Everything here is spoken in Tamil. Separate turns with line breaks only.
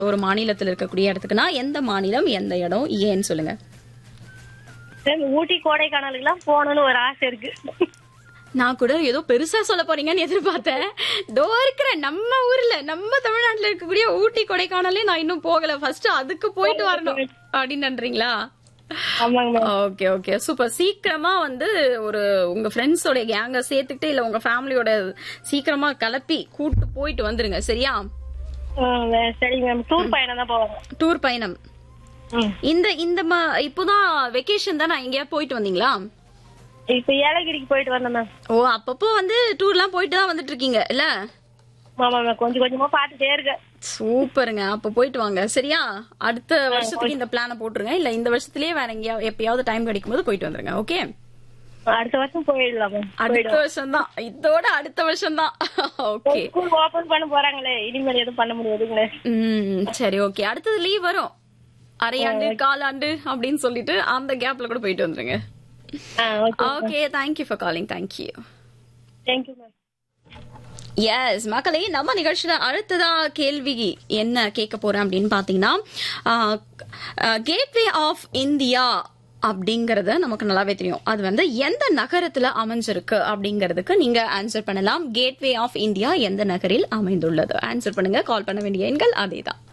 ஒரு மாநிலத்தில் இருக்கக்கூடிய இடத்துக்குன்னா எந்த மாநிலம் எந்த இடம் ஏன்னு சொல்லுங்க
சரி, ஊட்டி கோடைக்கானலுக்குலாம் போகணும்னு ஒரு ஆசை இருக்கு
நான் கூட ஏதோ பெருசா சொல்ல போறீங்கன்னு எதிர்பார்த்தேன் தோ இருக்கிற நம்ம ஊர்ல நம்ம தமிழ்நாட்டுல இருக்கக்கூடிய ஊட்டி கொடைக்கானலே நான் இன்னும் போகல ஃபர்ஸ்ட் அதுக்கு போயிட்டு வரணும் அப்படின்னு நன்றீங்களா
ஆமாங்க மேம்
ஓகே ஓகே சூப்பர் சீக்கிரமா வந்து ஒரு உங்க ஃப்ரெண்ட்ஸோட கேங்க சேர்த்துக்கிட்டு இல்ல உங்க ஃபேமிலியோட சீக்கிரமா கிளப்பி கூட்டு போயிட்டு வந்துருங்க சரியா
ம், வே- சரிங்க மேம் டூர் பயணம் தான் போவாங்க
டூர் பயணம்
ம்.
இந்த இந்த ம- இப்போதான் வெக்கேஷன் தான் எங்கேயா போயிட்டு வந்தீங்களா
இப்ப ஏலகிரிக்கு போயிட்டு வந்தேன் மேம்
ஓ அப்பப்போ வந்து டூர்லாம் போயிட்டு தான் வந்துட்டு இருக்கீங்க இல்ல
ஆமா மேம் கொஞ்சம் கொஞ்சமா பாத்துட்டே இருக்கேன்
சூப்பருங்க அப்ப போயிட்டு வாங்க சரியா அடுத்த வருஷத்துக்கு இந்த பிளான போட்டுருங்க இல்ல இந்த வருஷத்துலயே வேற எங்கேயா எப்பயாவது டைம் கிடைக்கும் போது போயிட்டு வந்துருங்க ஓகே
அடுத்த வருஷம் போயிடலாம் மேம்
அடுத்த வருஷம் தான் இதோட அடுத்த வருஷம் தான் ஓகே
ஸ்கூல் ஓபன் பண்ண போறாங்களே இனிமேல் எதுவும் பண்ண முடியாதுங்களே
ம் சரி ஓகே அடுத்தது லீவ் வரும் அரையாண்டு காலாண்டு அப்படின்னு சொல்லிட்டு அந்த கேப்ல கூட போயிட்டு வந்துருங்க
ஆ okay
okay thank you for calling thank you
thank you ma'am
yes மக்களே நம்ம நிகழ்ச்சியில அடுத்ததா கேள்வி என்ன கேட்க போறேன் அப்படின்னு பாத்தீங்கன்னா கேட்வே ஆஃப் இந்தியா அப்படிங்கறது நமக்கு நல்லாவே தெரியும் அது வந்து எந்த நகரத்துல அமைஞ்சிருக்கு அப்படிங்கிறதுக்கு நீங்க ஆன்சர் பண்ணலாம் கேட்வே ஆஃப் இந்தியா எந்த நகரில் அமைந்துள்ளது ஆன்சர் பண்ணுங்க கால் பண்ண வேண்டிய எண்கள் அதேதான்